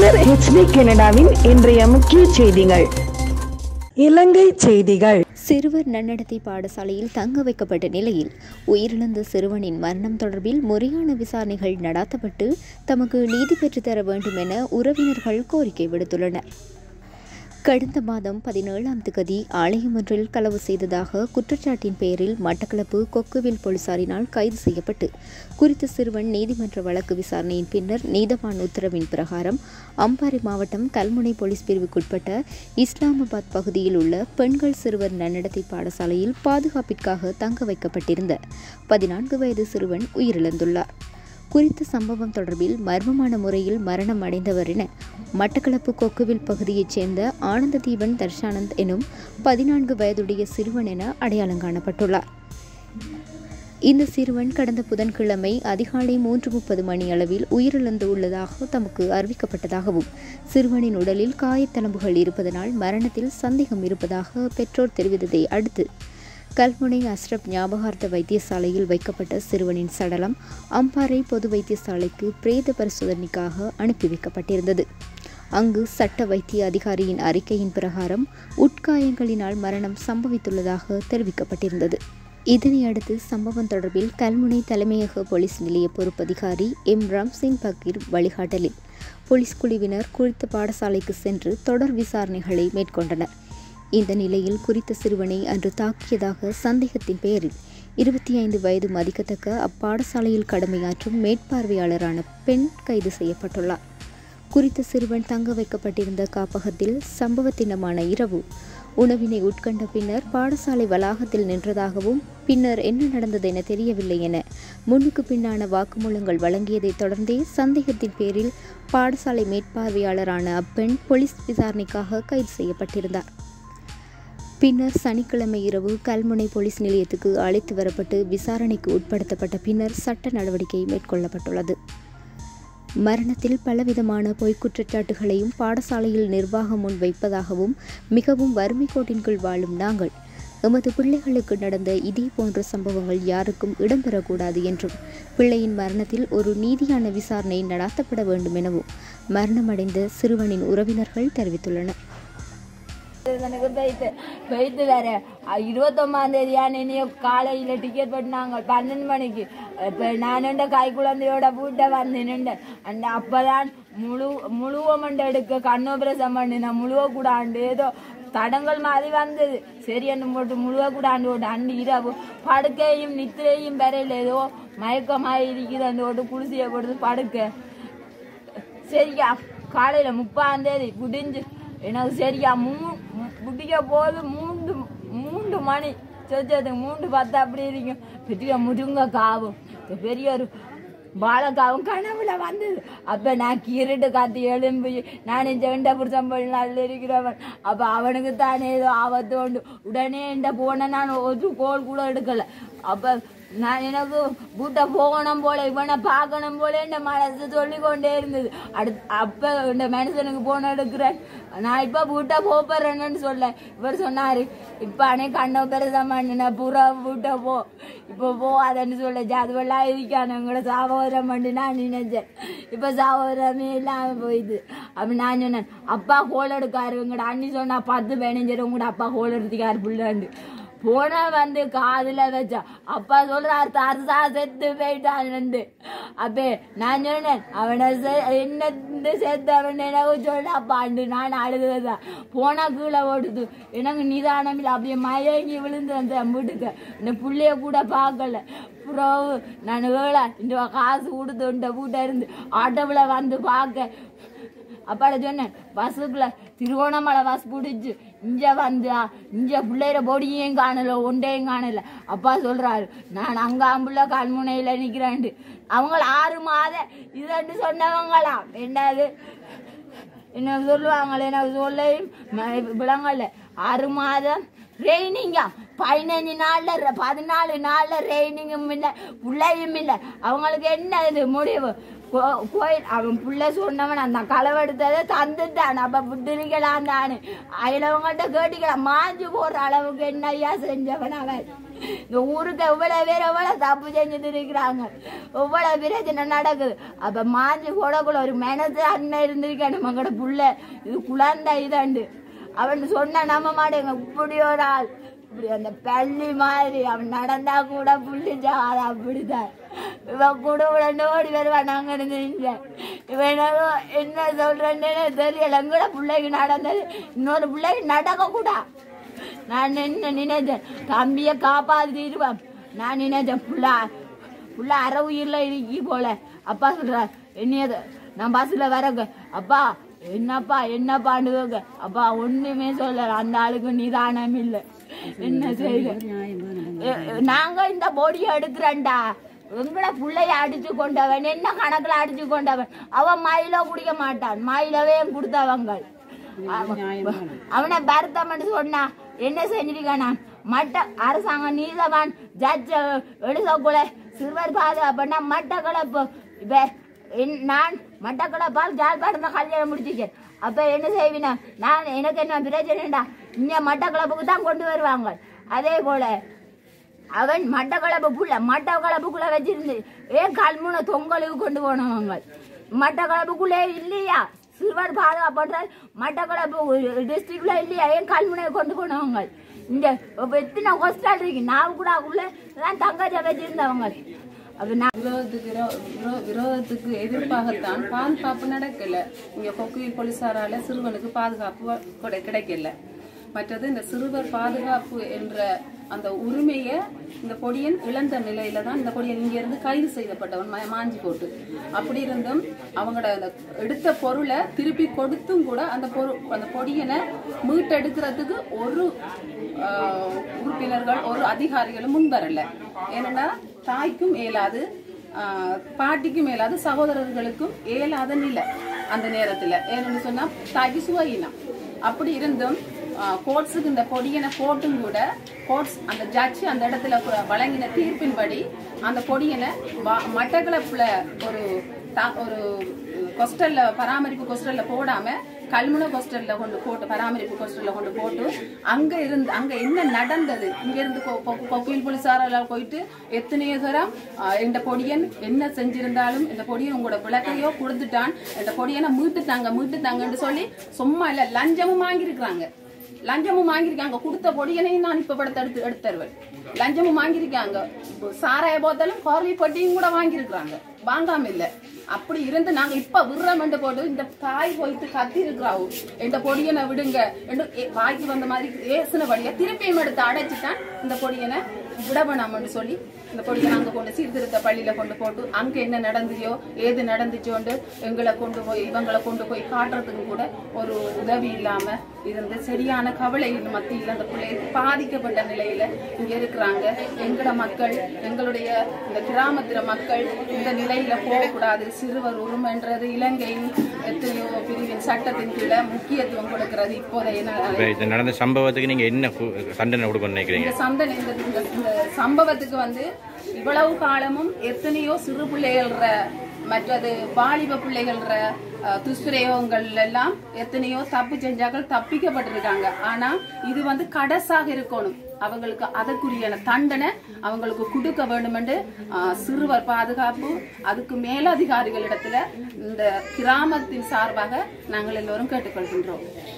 இது ஹெச்டி கனடாவின் இன்றைய முக்கிய செய்திகள் இலங்கை செய்திகள் சிறுவர் நன்னடத்தை பாடசாலையில் தங்க வைக்கப்பட்ட நிலையில் உயிரிழந்த சிறுவனின் மரணம் தொடர்பில் முறையான விசாரணைகள் நடாத்தப்பட்டு தமக்கு நீதி பெற்றுத்தர வேண்டும் என உறவினர்கள் கோரிக்கை விடுத்துள்ளனர் கடந்த மாதம் பதினேழாம் திகதி ஆலயம் ஒன்றில் களவு செய்ததாக குற்றச்சாட்டின் பெயரில் மட்டக்களப்பு கொக்குவில் போலீசாரினால் கைது செய்யப்பட்டு குறித்த சிறுவன் நீதிமன்ற வழக்கு விசாரணையின் பின்னர் நீதவான் உத்தரவின் பிரகாரம் அம்பாறை மாவட்டம் கல்முனை போலீஸ் பிரிவுக்குட்பட்ட இஸ்லாமாபாத் பகுதியில் உள்ள பெண்கள் சிறுவர் நன்னடத்தை பாடசாலையில் பாதுகாப்பிற்காக தங்க வைக்கப்பட்டிருந்த பதினான்கு வயது சிறுவன் உயிரிழந்துள்ளார் குறித்த சம்பவம் தொடர்பில் மர்மமான முறையில் மரணம் அடைந்தவர் என மட்டக்களப்பு கொக்குவில் பகுதியைச் சேர்ந்த ஆனந்த தீபன் தர்ஷானந்த் எனும் பதினான்கு வயதுடைய சிறுவன் என அடையாளம் காணப்பட்டுள்ளார் இந்த சிறுவன் கடந்த புதன்கிழமை அதிகாலை மூன்று முப்பது மணி அளவில் உயிரிழந்து உள்ளதாக தமக்கு அறிவிக்கப்பட்டதாகவும் சிறுவனின் உடலில் காயத்தளம்புகள் இருப்பதனால் மரணத்தில் சந்தேகம் இருப்பதாக பெற்றோர் தெரிவித்ததை அடுத்து கல்முனை அஸ்ரப் ஞாபகார்த்த வைத்தியசாலையில் வைக்கப்பட்ட சிறுவனின் சடலம் அம்பாறை பொது வைத்தியசாலைக்கு பிரேத பரிசோதனைக்காக அனுப்பி வைக்கப்பட்டிருந்தது அங்கு சட்ட வைத்திய அதிகாரியின் அறிக்கையின் பிரகாரம் உட்காயங்களினால் மரணம் சம்பவித்துள்ளதாக தெரிவிக்கப்பட்டிருந்தது இதனையடுத்து சம்பவம் தொடர்பில் கல்முனை தலைமையக போலீஸ் நிலைய பொறுப்பதிகாரி எம் ராம்சிங் பக்கீர் வழிகாட்டலில் போலீஸ் குழுவினர் குறித்த பாடசாலைக்கு சென்று தொடர் விசாரணைகளை மேற்கொண்டனர் இந்த நிலையில் குறித்த சிறுவனை அன்று தாக்கியதாக சந்தேகத்தின் பெயரில் இருபத்தி ஐந்து வயது மதிக்கத்தக்க அப்பாடசாலையில் கடமையாற்றும் மேற்பார்வையாளரான பெண் கைது செய்யப்பட்டுள்ளார் குறித்த சிறுவன் தங்க வைக்கப்பட்டிருந்த காப்பகத்தில் சம்பவ தினமான இரவு உணவினை உட்கொண்ட பின்னர் பாடசாலை வளாகத்தில் நின்றதாகவும் பின்னர் என்ன நடந்தது என தெரியவில்லை என முன்னுக்கு பின்னான வாக்குமூலங்கள் வழங்கியதைத் தொடர்ந்தே சந்தேகத்தின் பேரில் பாடசாலை மேற்பார்வையாளரான அப்பெண் போலீஸ் விசாரணைக்காக கைது செய்யப்பட்டிருந்தார் பின்னர் சனிக்கிழமை இரவு கல்முனை போலீஸ் நிலையத்துக்கு அழைத்து வரப்பட்டு விசாரணைக்கு உட்படுத்தப்பட்ட பின்னர் சட்ட நடவடிக்கை மேற்கொள்ளப்பட்டுள்ளது மரணத்தில் பலவிதமான பொய்க் குற்றச்சாட்டுகளையும் பாடசாலையில் நிர்வாகம் முன் வைப்பதாகவும் மிகவும் வறுமை கோட்டின் கீழ் வாழும் நாங்கள் எமது பிள்ளைகளுக்கு நடந்த இதே போன்ற சம்பவங்கள் யாருக்கும் இடம்பெறக்கூடாது என்றும் பிள்ளையின் மரணத்தில் ஒரு நீதியான விசாரணை நடாத்தப்பட வேண்டும் எனவும் மரணமடைந்த சிறுவனின் உறவினர்கள் தெரிவித்துள்ளனர் எனக்கு போயிட்டு போயிட்டு வேற இருபத்தொம்பதாம் தேதி அன்னைய காலையில டிக்கெட் போட்டுனாங்க பன்னெண்டு மணிக்கு இப்ப நான் கை குழந்தையோட பூட்ட வந்தேன் அந்த அப்பதான் முழு முழுவமண்டு எடுக்க கண்ணோபரசம் பண்ணின முழுவ கூடாண்டு ஏதோ தடங்கள் மாதிரி வந்தது சரி என்ன போட்டு முழுவ கூடாண்டு போட்டு அண்டு இரவு படுக்கையும் நித்திரையும் பெறையில ஏதோ மயக்கமாக இருக்குது அந்த போட்டு குளிசியை போட்டு படுக்க சரியா காலையில முப்பாம் தேதி குடிஞ்சு எனக்கு சரியா மூ குடிக்க போது மூன்று மூன்று மணி சொச்சதுக்கு மூன்று பத்து அப்படி இருக்கும் பெரிய முருங்க காவும் பெரிய ஒரு பாலக்காவும் கனவுல வந்தது அப்ப நான் கீரிட்டு காத்து எழும்பி நான் இந்த வெண்ட புருஷன் நல்ல இருக்கிறவன் அப்ப அவனுக்கு தானே ஏதோ ஆபத்து உண்டு உடனே இந்த போன நான் ஒரு கோல் கூட எடுக்கல அப்ப நான் எனக்கு பூட்டை போகணும் போல இவனை பார்க்கணும் போல இந்த மனசு சொல்லி கொண்டே இருந்தது அடுத்து அப்ப இந்த மனுஷனுக்கு போன எடுக்கிறேன் நான் இப்ப பூட்டை போறேன்னு சொல்ல இவர் சொன்னாரு இப்ப அனே கண்ண பெருசாம நான் புறா பூட்டை போ இப்ப போகாதன்னு சொல்ல அதுவெல்லாம் இருக்கானு உங்களோட சாவோரம் பண்ணி நான் நினைச்சேன் இப்ப சாவோரமே இல்லாம போயிது அப்ப நான் சொன்னேன் அப்பா கோல் எடுக்காரு உங்களோட அண்ணி சொன்னா பத்து பதினஞ்சு உங்களோட அப்பா கோல் எடுத்துக்காரு புள்ளாண்டு போன வந்து காதுல வச்சா அப்பா சொல்றாரு தரசா செத்து போயிட்டான்னு அப்பே நான் சொன்னேன் அவனை என்ன செத்து அவன் எனக்கு சொல்ல பாண்டு நான் அழுதுதா போனா கீழே ஓடுது எனக்கு நிதானம் இல்லை அப்படியே மயங்கி விழுந்து அந்த வீட்டுக்கு இந்த புள்ளைய கூட பார்க்கல புறவு நான் வேலை இந்த காசு கொடுத்து இந்த வீட்டை இருந்து ஆட்டோவில் வந்து பார்க்க அப்பாட சொன்னேன் பஸ்ஸுக்குள்ள திருவோணமலை பஸ் பிடிச்சு இங்க வந்தா இங்க பிள்ளைற பொடியும் காணல ஒண்டையும் காணல அப்பா சொல்றாரு நான் அங்க அம்புள்ள கல்முனையில நிக்கிறேன் அவங்கள ஆறு மாத இதன்னு சொன்னவங்களாம் என்னது என்ன சொல்லுவாங்களே எனக்கு சொல்லையும் விளங்கல ஆறு மாதம் ரெய்னிங்கா பதினஞ்சு நாள்ல ர- பதினாலு நாள்ல ரெய்னிங்கும் இல்லை பிள்ளையும் இல்லை அவங்களுக்கு என்ன இது முடிவு கோ- கோயில் அவன் புள்ள சொன்னவன் அந்த களவெடுத்ததை தந்துட்டான் அப்ப விட்டுருக்கலாம் தானு அயலவங்கள்ட்ட கேட்டுக்கலாம் மாஞ்சு போற அளவுக்கு என்ன ஐயா செஞ்சவன் அவன் இந்த ஊருக்கு எவ்வளவு பேர் எவ்வளவு தப்பு செஞ்சுட்டு இருக்கிறாங்க எவ்வளவு பிரச்சனை நடக்குது அப்ப மாஞ்சி போடக்குள்ள ஒரு மனசு அண்ணன் இருந்திருக்கானு மங்கட புள்ள இது குழந்தை இதாண்டு அவன் சொன்னா நம்ப மாட்டேங்க இப்படி ஒரு ஆள் இப்படி அந்த பள்ளி மாதிரி அவன் நடந்தா கூட புள்ளிச்சா அது அப்படிதான் இவன் கூட உடனே ஓடி வருவான் நாங்க இருந்து இவன் என்னவோ என்ன சொல்றேன்னு தெரியல எங்கட பிள்ளைக்கு நடந்தது இன்னொரு பிள்ளைக்கு நடக்க கூடா நான் என்ன நினைச்சேன் தம்பிய காப்பாத்திடுவேன் நான் நினைச்சேன் புள்ள புள்ள அரை உயிர்ல இருக்கி போல அப்பா சொல்ற என்னையது நான் பஸ்ல வரங்க அப்பா என்னப்பா என்னப்பான்னு கேக்க. அப்பா ஒண்ணுமே சொல்லல அந்த ஆளுக்கு நிதானம் இல்லை என்ன செய்ய நாங்க இந்த பொடியை எடுக்கிறேன்டா எங்கட புள்ளைய அடிச்சு கொண்டவன் என்ன கணக்குல அடிச்சு கொண்டவன் அவன் மயில குடிக்க மாட்டான் மயிலவே கொடுத்தவங்க அவனை பரதமன் சொன்னா என்ன செஞ்சிருக்கானா மட்ட அரசாங்கம் நீதவான் ஜட்ஜ் எழுதக்குள்ள சிறுவர் பாதுகாப்புனா மட்டக்களப்பு இப்ப என்- நான் மட்டக்களப்பால் ஜாழ்ப்பாணத்துல கல்யாணம் முடிச்சிச்சேன் அப்ப என்ன செய்வினா நான் எனக்கு என்ன பிரச்சனைடா இங்க மட்டக்களப்புக்கு தான் கொண்டு வருவாங்க அதே போல அவன் மட்டக்களப்பு புள்ள மட்டக்களப்புக்குள்ள வச்சிருந்து ஏன் கல்முனை தொங்கலுக்கு கொண்டு போனவங்க மட்டக்களப்புக்குள்ளே இல்லையா சிறுவர் பாதுகாப்பு மட்டக்களப்பு டிஸ்ட்ரிக்ட்ல இல்லையா ஏன் கல்முனை கொண்டு போனவங்க இங்க இப்ப எத்தனை ஹாஸ்டல் இருக்கு நான் கூட உள்ள தான் தங்கச்ச வச்சிருந்தவங்க அப்ப நான் விரோதத்துக்கு விரோ- விரோ- விரோதத்துக்கு எதிர்ப்பாகத்தான் பாதுகாப்பு நடக்கல இங்க கொக்குவில் போலீசாரால சிறுவனுக்கு பாதுகாப்பு வ- கிடை- கிடைக்கல மற்றது இந்த சிறுவர் பாதுகாப்பு என்ற அந்த உரிமையை இந்த பொடியன் இழந்த நிலையில தான் இந்த பொடியன் இங்க இருந்து கைது செய்யப்பட்டவன் ம- மாஞ்சி போட்டு அப்படி இருந்தும் அவங்களோட அந்த எடுத்த பொருளை திருப்பி கொடுத்தும் கூட அந்த பொருள் அந்த பொடியனை மீட்டெடுக்கிறதுக்கு ஒரு ஆஹ், உறுப்பினர்கள் ஒரு அதிகாரிகளும் முன் வரல ஏன்னா தாய்க்கும் இயலாது ஆஹ், பாட்டிக்கும் இயலாது சகோதரர்களுக்கும் இயலாத நிலை அந்த நேரத்துல ஏன்னு சொன்னா தாய்க்கு சுவையினம் அப்படி இருந்தும் கோர்ட்ஸுக்கு இந்த பொடியனை போட்டும் கூட கோர்ட்ஸ் அந்த ஜட்ஜ் அந்த இடத்துல கு- வழங்கின தீர்ப்பின்படி அந்த பொடியனை வ- மட்டக்களப்புல ஒரு த- ஒரு கொஸ்டல்ல பராமரிப்பு கொஸ்டல்ல போடாம கல்முனை கொஸ்டல்ல கொண்டு போட்டு பராமரிப்பு கொஸ்டல்ல கொண்டு போட்டு அங்க இருந்து அங்க என்ன நடந்தது இங்க இருந்து கொ- கொ- கொக்குயில் போலீசாரெல்லாம் போயிட்டு எத்தனையோ தரம் ஆஹ், இந்த பொடியன் என்ன செஞ்சிருந்தாலும் இந்த பொடியன் உங்களோட விளக்கையோ கொடுத்துட்டான் இந்த பொடியனை மீட்டுட்டாங்க மீட்டுட்டாங்கன்னு சொல்லி சும்மா இல்ல லஞ்சமும் வாங்கியிருக்கிறாங்க லஞ்சமும் வாங்கியிருக்காங்க கொடுத்த பொடியனையும் நான் இப்ப படத்தை எடுத்து எடுத்து தருவேன் லஞ்சமும் வாங்கியிருக்காங்க இப்போ சாராய போத்தலும் கோர்வி பட்டியும் கூட வாங்கியிருக்கிறாங்க வாங்காம இல்ல அப்படி இருந்து நாங்க இப்ப விடுறோம்னு போட்டு இந்த தாய் போயிட்டு கத்தி இருக்கிறாவு இந்த பொடியனை விடுங்க என்று ஏ- வாய்க்கு வந்த மாதிரி ஏசினபடியா திருப்பியும் எடுத்து அடைச்சிட்டான் இந்த பொடியனை விட வேணாம்னு சொல்லி இந்த பொடியை அங்க கொண்டு சீர்திருத்த பள்ளியில கொண்டு போட்டு அங்க என்ன நடந்துச்சோ ஏது நடந்துச்சோண்டு எங்களை கொண்டு போய் இவங்களை கொண்டு போய் காட்டுறதுக்கு கூட ஒரு உதவி இல்லாம இருந்து சரியான கவலையின் மத்தியில் அந்த பிள்ளைகள் பாதிக்கப்பட்ட நிலையில இங்க இருக்கிறாங்க எங்கட மக்கள் எங்களுடைய இந்த கிராமத்தில மக்கள் இந்த நிலையில போகக்கூடாது சிறுவர் உரிமைன்றது இலங்கையின் எத்தனையோ பிரிவின் சட்டத்தின் கீழே முக்கியத்துவம் கொடுக்கிறது இப்போதைய ந- இப்ப இது நடந்த சம்பவத்துக்கு நீங்க என்ன கு- தண்டனை கொடுக்கணும்னு நினைக்கிறீங்க இந்த சந்தன இந்த இந்த- இந்த சம்பவத்துக்கு வந்து இவ்வளவு காலமும் எத்தனையோ சிறு பிள்ளைகள்ற மற்றது வாலிப பிள்ளைகள்ற அஹ், துஷ்பிரயோகங்கள் எல்லாம் எத்தனையோ தப்பு செஞ்சாக்கள் தப்பிக்கப்பட்டிருக்காங்க ஆனா இது வந்து கடைசாக இருக்கணும் அவங்களுக்கு அதற்குரிய தண்டனை அவங்களுக்கு கொடுக்க வேண்டும் என்று அஹ், சிறுவர் பாதுகாப்பு அதுக்கு மேலதிகாரிகளிடத்துல இந்த கிராமத்தின் சார்பாக நாங்கள் எல்லோரும் கேட்டுக்கொள்கின்றோம்